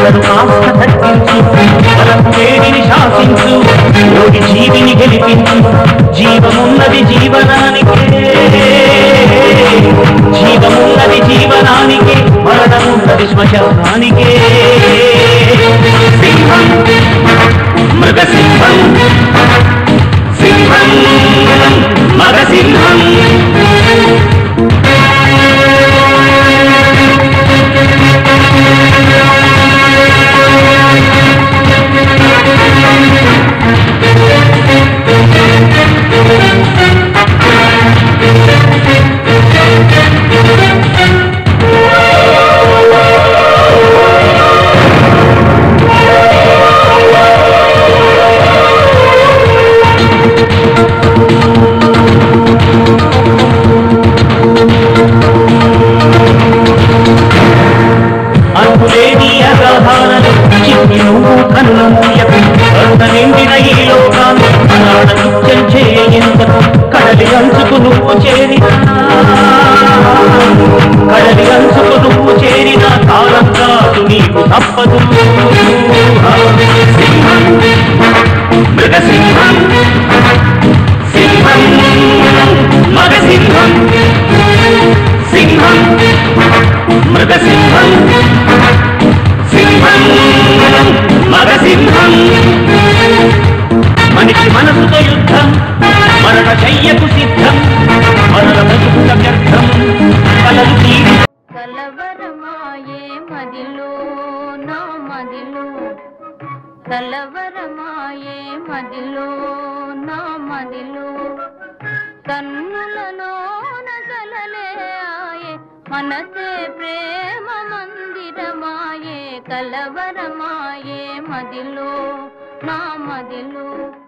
కలను కాస్త తగ్గించు బలం వేడిని శాసించు యోగి జీవిని గెలిపించు జీవమున్నది జీవనానికే జీవమున్నది జీవనానికే మరణమున్నది శ్మశానానికే సింహం మృగసింహం సింహం మగసింహం అనులేని అగాధాలను చిన్ని నువ్వు కన్ను మూయకు కరుణ నిండిన ఈ లోకాన్ని అనాడ నిత్యం చేయించకు కడలి అంచుకు నువ్వు చేరిన కడలి అంచుకు నువ్వు చేరిన కాలం కాదు నీకు తప్పదు సింహం మృగసింహం సింహం మగసింహం సింహం మృగసింహం సింహం మగసింహం మనిషి మనసుతో యుద్ధం మరణ చెయ్యకు సిద్ధం మరణ బతుకుట వ్యర్థం కలలు తీరి కలవరమాయే మదిలో నా మదిలో కలవరమాయే మదిలో నా మదిలో కన్నులలో నగలలే ఆయే మనసే ప్రేమ మందిరమాయే కలవరమాయే మదిలో నా మదిలో